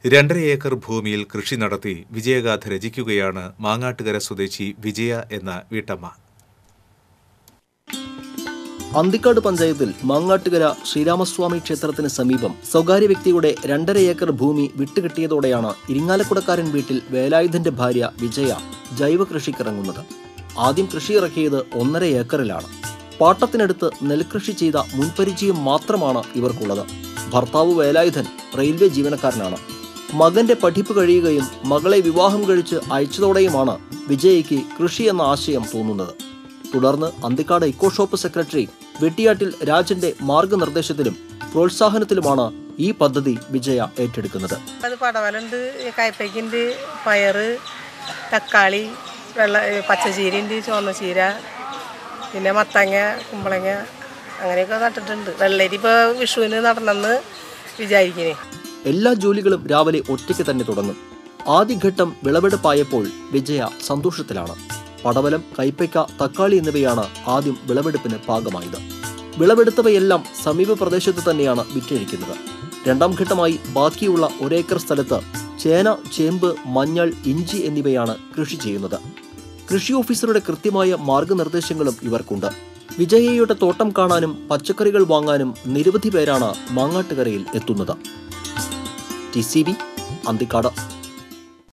രണ്ടര ഏക്കർ ഭൂമിയിൽ കൃഷി നടത്തി വിജയഗാഥ രചിക്കുകയാണ് മാങ്ങാട്ടുകര സ്വദേശി വിജയ എന്ന വീട്ടമ്മ അന്തിക്കാട് പഞ്ചായത്തിൽ മാങ്ങാട്ടുകര ശ്രീരാമസ്വാമി ക്ഷേത്രത്തിന് സമീപം സ്വകാര്യ വ്യക്തിയുടെ രണ്ടര ഏക്കർ ഭൂമി വിട്ടുകിട്ടിയതോടെയാണ് ഇരിങ്ങാലക്കുടക്കാരൻ വീട്ടിൽ വേലായുധന്റെ ഭാര്യ വിജയ ജൈവ കൃഷിക്കിറങ്ങുന്നത് ആദ്യം കൃഷി ഇറക്കിയത് ഒന്നര ഏക്കറിലാണ് പാട്ടത്തിനടുത്ത് നെൽകൃഷി ചെയ്ത മുൻപരിചയം മാത്രമാണ് ഇവർക്കുള്ളത് ഭർത്താവ് വേലായുധൻ റെയിൽവേ ജീവനക്കാരനാണ് മകന്റെ പഠിപ്പ് കഴിയുകയും മകളെ വിവാഹം കഴിച്ച് അയച്ചതോടെയുമാണ് വിജയയ്ക്ക് കൃഷി എന്ന ആശയം തോന്നുന്നത് തുടർന്ന് Anthikad eco shop secretary Vettiyattil രാജന്റെ മാർഗനിർദ്ദേശത്തിലും പ്രോത്സാഹനത്തിലുമാണ് ഈ പദ്ധതി വിജയ ഏറ്റെടുക്കുന്നത് അത് പടവലുണ്ട് കയ്പയ്ക്കുണ്ട് പയറ് തക്കാളി വെള്ള പച്ചച്ചീര ഉണ്ട് ചുവന്ന ചീര പിന്നെ മത്തങ്ങ കുമ്പളങ്ങ അങ്ങനെയൊക്കെ നട്ടിട്ടുണ്ട് വെള്ളരി ഇപ്പോൾ വിഷുവിന് നടണമെന്ന് വിചാരിക്കുന്നേ എല്ലാ ജോലികളും രാവിലെ ഒറ്റയ്ക്ക് തന്നെ തുടങ്ങും ആദ്യഘട്ടം വിളവെടുപ്പായപ്പോൾ വിജയ സന്തോഷത്തിലാണ് പടവലം കൈപ്പയ്ക്ക തക്കാളി എന്നിവയാണ് ആദ്യം വിളവെടുപ്പിന് പാകമായത് വിളവെടുത്തവയെല്ലാം സമീപ പ്രദേശത്ത് തന്നെയാണ് വിറ്റഴിക്കുന്നത് രണ്ടാം ഘട്ടമായി ബാക്കിയുള്ള ഒരേക്കർ സ്ഥലത്ത് ചേന ചേമ്പ് മഞ്ഞൾ ഇഞ്ചി എന്നിവയാണ് കൃഷി ചെയ്യുന്നത് കൃഷി ഓഫീസറുടെ കൃത്യമായ മാർഗനിർദ്ദേശങ്ങളും ഇവർക്കുണ്ട് വിജയയുടെ തോട്ടം കാണാനും പച്ചക്കറികൾ വാങ്ങാനും നിരവധി പേരാണ് മാങ്ങാട്ടുകരയിൽ എത്തുന്നത് ടി സി ബി അന്തിക്കാട്